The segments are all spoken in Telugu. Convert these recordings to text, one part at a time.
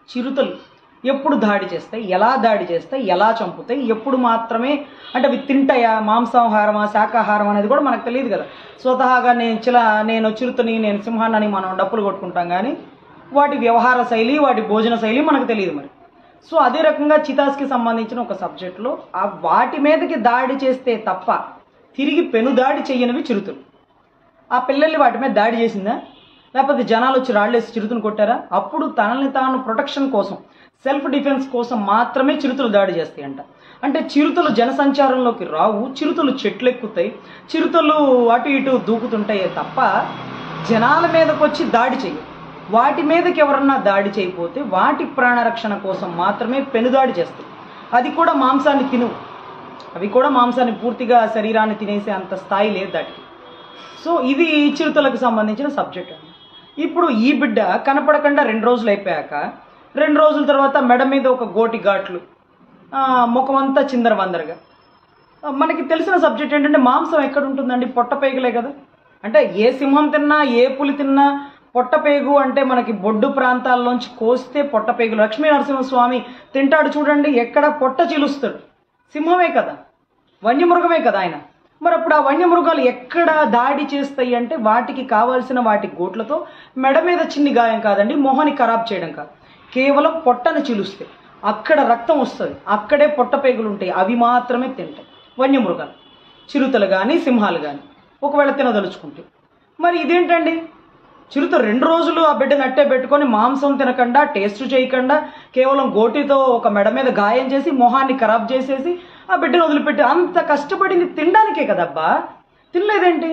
చిరుతలు ఎప్పుడు దాడి చేస్తాయి ఎలా దాడి చేస్తాయి ఎలా చంపుతాయి ఎప్పుడు మాత్రమే అంటే అవి తింటాయా మాంసాహారమా శాకాహారం అనేది కూడా మనకు తెలియదు కదా స్వతహాగా నేను చిలా నేను చిరుతని నేను సింహాన్నని మనం డప్పులు కొట్టుకుంటాం కానీ వాటి వ్యవహార శైలి వాటి భోజన శైలి మనకు తెలియదు మరి సో అదే రకంగా చితాస్కి సంబంధించిన ఒక సబ్జెక్టులో ఆ వాటి మీదకి దాడి చేస్తే తప్ప తిరిగి పెనుదాడి చెయ్యనివి చిరుతలు ఆ పిల్లల్ని వాటి మీద దాడి చేసిందా లేకపోతే జనాలు వచ్చి రాళ్ళేసి చిరుతను కొట్టారా అప్పుడు తనని తాను ప్రొటెక్షన్ కోసం సెల్ఫ్ డిఫెన్స్ కోసం మాత్రమే చిరుతలు దాడి చేస్తాయంట అంటే చిరుతలు జనసంచారంలోకి రావు చిరుతలు చెట్లు ఎక్కుతాయి చిరుతలు అటు ఇటు దూకుతుంటాయే తప్ప జనాల మీదకి వచ్చి దాడి చేయవు వాటి మీదకి ఎవరన్నా దాడి చేయకపోతే వాటి ప్రాణరక్షణ కోసం మాత్రమే పెనుదాడి చేస్తాయి అది కూడా మాంసాన్ని తినవు అవి కూడా మాంసాన్ని పూర్తిగా శరీరాన్ని తినేసే అంత స్థాయి లేదు దాటికి సో ఇది చిరుతలకు సంబంధించిన సబ్జెక్ట్ అండి ఇప్పుడు ఈ బిడ్డ కనపడకుండా రెండు రోజులు అయిపోయాక రెండు రోజుల తర్వాత మెడ మీద ఒక గోటి ఘాట్లు ఆ, ముఖమంతా చిందర వందరగా ఆ, మనకి తెలిసిన సబ్జెక్ట్ ఏంటంటే మాంసం ఎక్కడ ఉంటుందండి పొట్టపేగులే కదా అంటే ఏ సింహం తిన్నా ఏ పులి తిన్నా పొట్టపేగు అంటే మనకి బొడ్డు ప్రాంతాల్లోంచి కోస్తే పొట్టపేగులు లక్ష్మీ నరసింహస్వామి తింటాడు చూడండి ఎక్కడ పొట్ట చిలుస్తాడు సింహమే కదా వన్యమృగమే కదా ఆయన మరి అప్పుడు ఆ వన్యమృగాలు ఎక్కడ దాడి చేస్తాయి అంటే వాటికి కావాల్సిన వాటి గోట్లతో మెడ మీద చిన్ని గాయం కాదండి మొహాన్ని ఖరాబ్ చేయడం కాదు కేవలం పొట్టను చిలుస్తాయి అక్కడ రక్తం వస్తుంది అక్కడే పొట్టపేగులు ఉంటాయి అవి మాత్రమే తింటాయి వన్యమృగాలు చిరుతలు కానీ సింహాలు కానీ ఒకవేళ తినదలుచుకుంటే మరి ఇదేంటండి చిరుత రెండు రోజులు ఆ బిడ్డను అట్టే పెట్టుకొని మాంసం తినకుండా టేస్ట్ చేయకుండా కేవలం గోటితో ఒక మెడ మీద గాయం చేసి మొహాన్ని ఖరాబ్ చేసేసి ఆ బిడ్డను వదిలిపెట్టి అంత కష్టపడింది తినడానికే కదబ్బా తినలేదేంటి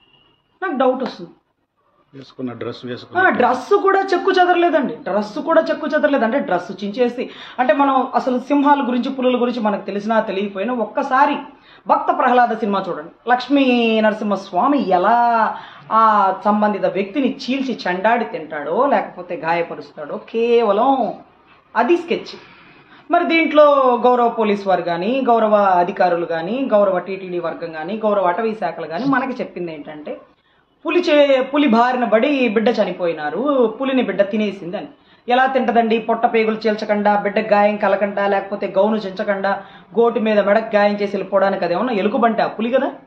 నాకు డౌట్ వస్తుంది వేసుకున్న డ్రెస్ ఆ, వేసుకున్న డ్రెస్ కూడా చెక్కు చెదరలేదండి డ్రెస్ కూడా చెక్కు చెదరలేదు అంటే డ్రెస్ చించేసి అంటే మనం అసలు సింహాల గురించి పులుల గురించి మనకు తెలిసినా తెలియకపోయినా ఒక్కసారి భక్త ప్రహ్లాద సినిమా చూడండి లక్ష్మీ నరసింహస్వామి ఎలా ఆ సంబంధిత వ్యక్తిని చీల్చి చెండాడి తింటాడో లేకపోతే గాయపరుస్తాడో కేవలం అది స్కెచ్ మరి దీంట్లో గౌరవ పోలీస్ వారు కానీ గౌరవ అధికారులు కానీ గౌరవ టీటీడీ వర్గం కానీ గౌరవ అటవీ శాఖలు కానీ మనకి చెప్పింది ఏంటంటే పులి చే పులి బారిన పడి బిడ్డ చనిపోయినారు పులిని బిడ్డ తినేసింది అని ఎలా తింటదండి పొట్ట పేగులు చీల్చకుండా బిడ్డ గాయం కలకుండా లేకపోతే గౌను చించకుండా గోటి మీద మెడకు గాయం చేసి వెళ్ళిపోవడానికి అదేమన్నా ఎలుకబంటే ఆ పులి కదా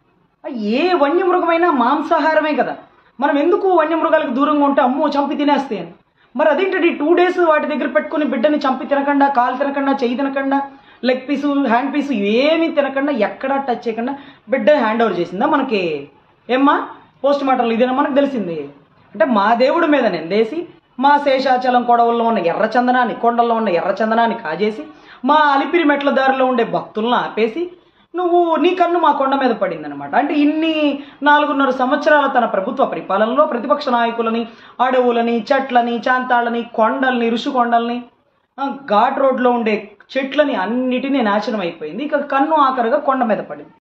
ఆ ఏ వన్యమృగమైనా మాంసాహారమే కదా మనం ఎందుకు వన్యమృగాలకు దూరంగా ఉంటే అమ్మో చంపి తినేస్తాయి అని మరి అదేంటండి టూ డేస్ వాటి దగ్గర పెట్టుకుని బిడ్డని చంపి తినకుండా కాలు తినకుండా చెయ్యి తినకుండా లెగ్ పీసు హ్యాండ్ పీసు ఏమీ తినకుండా ఎక్కడా టచ్ చేయకుండా బిడ్డని హ్యాండ్ ఓవర్ చేసిందా మనకి ఏమ్మా పోస్ట్ మార్టంలో ఇదేనా మనకు తెలిసింది అంటే మా దేవుడి మీద నిందేసి మా శేషాచలం కొడవల్లో ఉన్న ఎర్ర చందనాన్ని కొండల్లో ఉన్న ఎర్ర చందనాన్ని కాజేసి మా అలిపిరి మెట్ల దారిలో ఉండే భక్తులను ఆపేసి నువ్వు నీ కన్ను మా కొండ మీద పడిందనమాట అంటే ఇన్ని నాలుగున్నర సంవత్సరాల తన ప్రభుత్వ పరిపాలనలో ప్రతిపక్ష నాయకులని అడవులని చెట్లని చాంతాళ్ళని కొండల్ని ఋషికొండల్ని ఆ, ఘాట్ రోడ్లో ఉండే చెట్లని అన్నిటినీ నాశనం అయిపోయింది ఇక కన్ను ఆఖరుగా కొండ మీద పడింది